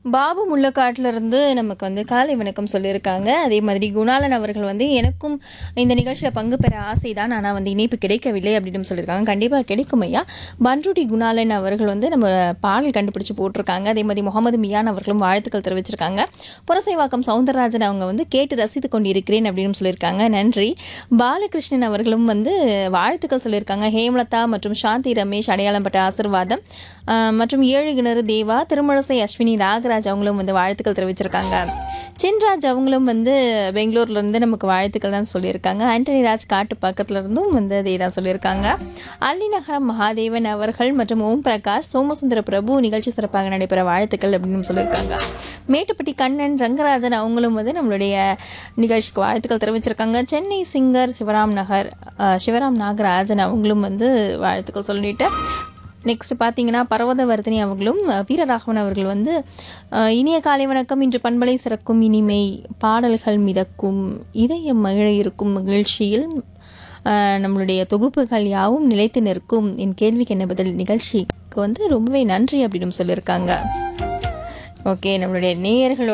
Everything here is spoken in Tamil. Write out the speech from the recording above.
பாபு முள்ளக்காட்டுல இருந்து நமக்கு வந்து காலை வணக்கம் சொல்லியிருக்காங்க அதே மாதிரி குணாலன் அவர்கள் வந்து எனக்கும் இந்த நிகழ்ச்சியில் பங்கு பெற ஆசை தான் ஆனால் வந்து இணைப்பு கிடைக்கவில்லை அப்படின்னு சொல்லியிருக்காங்க கண்டிப்பாக கிடைக்கும் ஐயா பன்ருட்டி குணாலன் அவர்கள் வந்து நம்ம பாடல் கண்டுபிடிச்சு போட்டிருக்காங்க அதே மாதிரி முகமது மியான் அவர்களும் வாழ்த்துக்கள் தெரிவிச்சிருக்காங்க புரசைவாக்கம் சவுந்தரராஜன் அவங்க வந்து கேட்டு ரசித்து கொண்டிருக்கிறேன் அப்படின்னு சொல்லியிருக்காங்க நன்றி பாலகிருஷ்ணன் அவர்களும் வந்து வாழ்த்துக்கள் சொல்லியிருக்காங்க ஹேமலதா மற்றும் சாந்தி ரமேஷ் அடையாளம் பட்ட ஆசிர்வாதம் ஆஹ் மற்றும் ஏழு கிணறு தேவா திருமணசை அஸ்வினி ராகராஜ் அவங்களும் வந்து வாழ்த்துக்கள் தெரிவிச்சிருக்காங்க சின்ராஜ் அவங்களும் வந்து பெங்களூர்ல இருந்து நமக்கு வாழ்த்துக்கள் தான் சொல்லியிருக்காங்க ஆண்டனி ராஜ் காட்டு பக்கத்துல இருந்தும் வந்து அதே தான் சொல்லியிருக்காங்க அல்லிநகரம் மகாதேவன் அவர்கள் மற்றும் ஓம் பிரகாஷ் சோமசுந்தர பிரபு நிகழ்ச்சி சிறப்பாக நடைபெற வாழ்த்துக்கள் அப்படின்னு சொல்லியிருக்காங்க மேட்டுப்பட்டி கண்ணன் ரங்கராஜன் அவங்களும் வந்து நம்மளுடைய நிகழ்ச்சிக்கு வாழ்த்துக்கள் தெரிவிச்சிருக்காங்க சென்னை சிங்கர் சிவராம் நகர் ஆஹ் சிவராம் நாகராஜன் அவங்களும் வந்து வாழ்த்துக்கள் சொல்லிட்டு நெக்ஸ்ட் பார்த்தீங்கன்னா பர்வதவர்தினி அவர்களும் அஹ், வீரராகவன் அவர்கள் வந்து அஹ், இனிய காலை வணக்கம் இன்று பண்பலை சிறக்கும் இனிமை பாடல்கள் மிதக்கும் இதயம் மகிழ இருக்கும் மகிழ்ச்சியில் அஹ், நம்மளுடைய தொகுப்புகள் யாவும் நிலைத்து நிற்கும் என் கேள்விக்கு என்ன பதில் நிகழ்ச்சிக்கு வந்து ரொம்பவே நன்றி அப்படின்னு சொல்லியிருக்காங்க ஓகே நம்மளுடைய நேயர்களோட